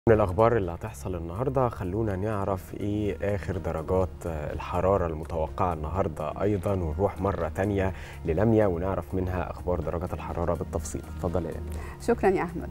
من الأخبار اللي هتحصل النهاردة خلونا نعرف إيه آخر درجات الحرارة المتوقعة النهاردة أيضا ونروح مرة تانية للميا ونعرف منها أخبار درجات الحرارة بالتفصيل اتفضل يا لميا شكرا يا أحمد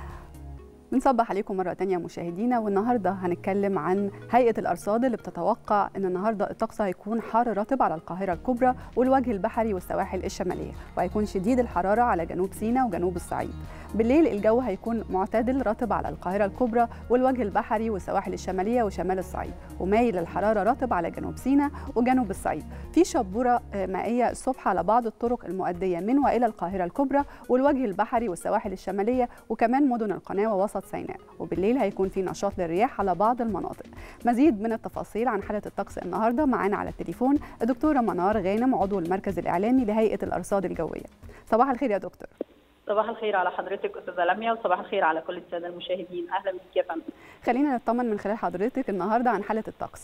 بنصبح عليكم مرة تانية مشاهدينا والنهاردة هنتكلم عن هيئة الأرصاد اللي بتتوقع أن النهاردة الطقس هيكون حار رطب على القاهرة الكبرى والوجه البحري والسواحل الشمالية وهيكون شديد الحرارة على جنوب سيناء وجنوب الصعيد بالليل الجو هيكون معتدل رطب على القاهرة الكبرى والوجه البحري والسواحل الشمالية وشمال الصعيد ومايل الحرارة رطب على جنوب سيناء وجنوب الصعيد في شبورة مائية الصبح على بعض الطرق المؤدية من وإلى القاهرة الكبرى والوجه البحري والسواحل الشمالية وكمان مدن القناة ووسط سيناء وبالليل هيكون في نشاط للرياح على بعض المناطق مزيد من التفاصيل عن حالة الطقس النهاردة معانا على التليفون الدكتورة منار غانم عضو المركز الإعلامي لهيئة الأرصاد الجوية صباح الخير يا دكتور صباح الخير على حضرتك استاذه لميا وصباح الخير على كل الساده المشاهدين اهلا بك يا فندم خلينا نطمن من خلال حضرتك النهارده عن حاله الطقس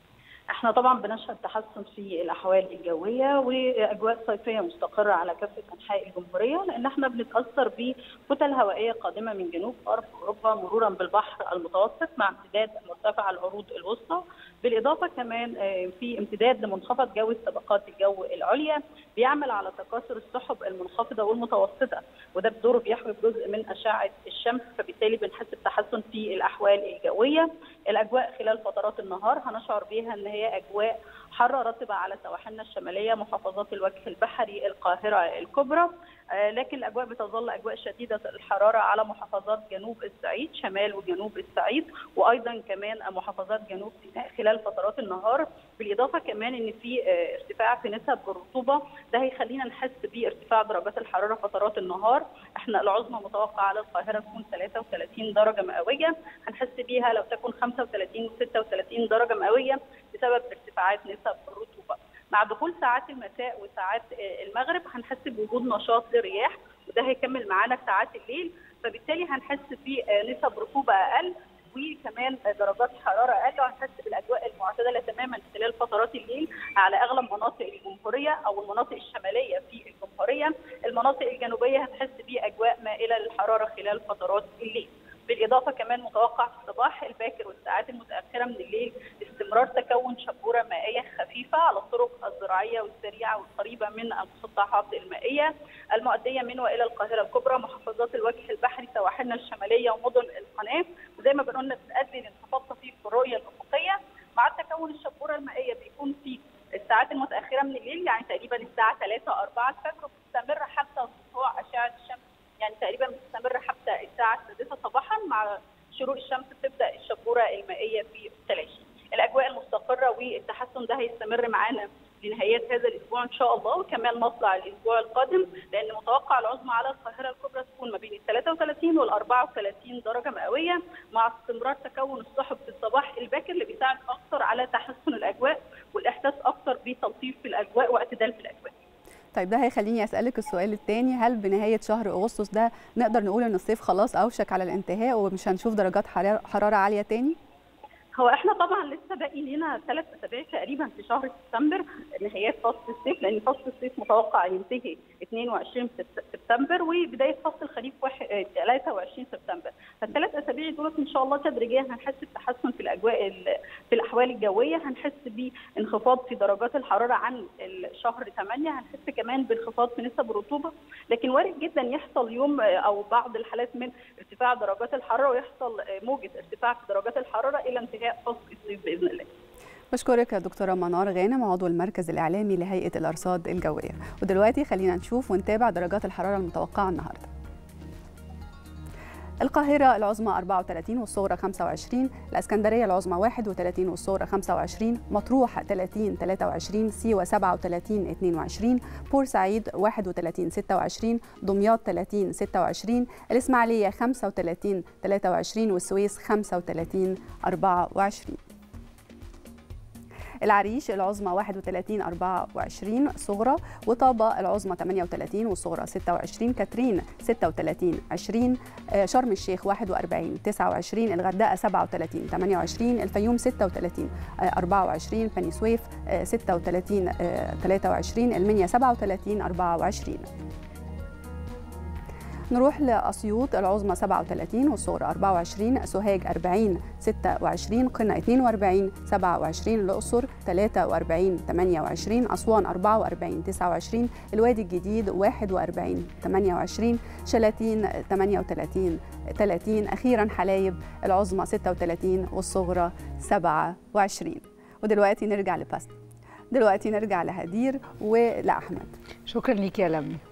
احنا طبعا بنشهد تحسن في الاحوال الجويه واجواء صيفيه مستقره على كافه انحاء الجمهوريه لان احنا بنتاثر بكتل هوائيه قادمه من جنوب غرب اوروبا مرورا بالبحر المتوسط مع امتداد مرتفع العروض الوسطى بالاضافه كمان في امتداد لمنخفض جوي طبقات الجو العليا بيعمل على تكاثر السحب المنخفضه والمتوسطه وده بدوره بيحوي جزء من اشعه الشمس فبالتالي بنحس بتحسن في الاحوال الجويه الاجواء خلال فترات النهار هنشعر بيها ان هي اجواء حاره رطبه على سواحلنا الشماليه محافظات الوجه البحري القاهره الكبرى لكن الاجواء بتظل اجواء شديده الحراره على محافظات جنوب الصعيد شمال وجنوب الصعيد وايضا كمان محافظات جنوب سيناء خلال فترات النهار بالاضافه كمان ان في ارتفاع في نسب الرطوبه ده هيخلينا نحس بارتفاع درجات الحراره فترات النهار احنا العظمى متوقعه على القاهره تكون 33 درجه مئويه هنحس بيها لو تكون 35 و36 درجه مئويه بسبب ارتفاعات نسب الرطوبه مع دخول ساعات المساء وساعات المغرب هنحس بوجود نشاط للرياح وده هيكمل معانا ساعات الليل فبالتالي هنحس بنسب رطوبه اقل وكمان درجات حراره اقل وهنحس بالاجواء المعتدله تماما خلال فترات الليل على اغلب مناطق الجمهوريه او المناطق الشماليه في الجمهوريه، المناطق الجنوبيه هتحس باجواء مائله للحراره خلال فترات الليل. بالاضافه كمان متوقع في الصباح الباكر والساعات المتاخره من الليل استمرار تكون شبوره مائيه خفيفه على الطرق الزراعيه والسريعه والقريبه من المسطحات المائيه المؤديه من والى القاهره الكبرى محافظات الوجه البحري سواحلنا الشماليه ومدن القناه وزي ما قلنا بتؤدي لانخفاض طفيف في الرؤيه الافقيه مع تكون الشبوره المائيه بيكون في الساعات المتاخره من الليل يعني تقريبا الساعه 3 4 الفجر وبتستمر حتى سطوع اشعه الشمس يعني تقريبا بتستمر حتى الساعه السادسه صباحا مع شروق الشمس بتبدا الشبوره المائيه في التلاشي. الاجواء المستقره والتحسن ده هيستمر معانا لنهايات هذا الاسبوع ان شاء الله وكمان مطلع الاسبوع القادم لان متوقع العظمى على القاهره الكبرى تكون ما بين ال 33 وال 34 درجه مئويه مع استمرار تكون السحب في الصباح الباكر اللي بيساعد اكثر على تحسن الاجواء والاحساس اكثر بتلطيف في الاجواء واعتدال في الاجواء. طيب ده هيخليني اسالك السؤال الثاني هل بنهايه شهر اغسطس ده نقدر نقول ان الصيف خلاص اوشك على الانتهاء ومش هنشوف درجات حراره عاليه تاني؟ هو احنا طبعا لسه باقي لنا ثلاث اسابيع تقريبا في شهر سبتمبر نهايات فصل الصيف لان فصل الصيف متوقع ينتهي 22 سبتمبر وبدايه فصل الخريف 23 سبتمبر فالثلاث اسابيع دولت ان شاء الله تدريجيا هنحس بتحسن في الاجواء في الاحوال الجويه هنحس بانخفاض في درجات الحراره عن شهر 8 هنحس كمان بانخفاض في نسب الرطوبه لكن وارد جدا يحصل يوم او بعض الحالات من ارتفاع درجات الحراره ويحصل موجه ارتفاع في درجات الحراره الى انتهاء فصل الصيف باذن الله. بشكرك يا دكتورة منار غانم عضو المركز الإعلامي لهيئة الأرصاد الجوية ودلوقتي خلينا نشوف ونتابع درجات الحرارة المتوقعة النهاردة القاهرة العظمى 34 والصغرى 25 الإسكندرية العظمى 31 والصغرى 25 مطروح 30 23 سيوة 37 22 بورسعيد 31 26 دمياط 30 26 الإسماعيلية 35 23 والسويس 35 24 العريش العظمى 31 24 صغرى وطابة العظمى 38 والصغرى 26 كاترين 36 20 شرم الشيخ 41 29 الغردقة 37 28 الفيوم 36 24 بني سويف 36 23 المنيا 37 24 نروح لأسيوط العظمى 37 والصغرى 24 سوهاج 40 26 قنا 42 27 الأقصر 43 28 أسوان 44 29 الوادي الجديد 41 28 شلاتين 38 30 أخيرا حلايب العظمى 36 والصغرى 27 ودلوقتي نرجع لباستا دلوقتي نرجع لهدير ولأحمد شكرا ليك يا لمي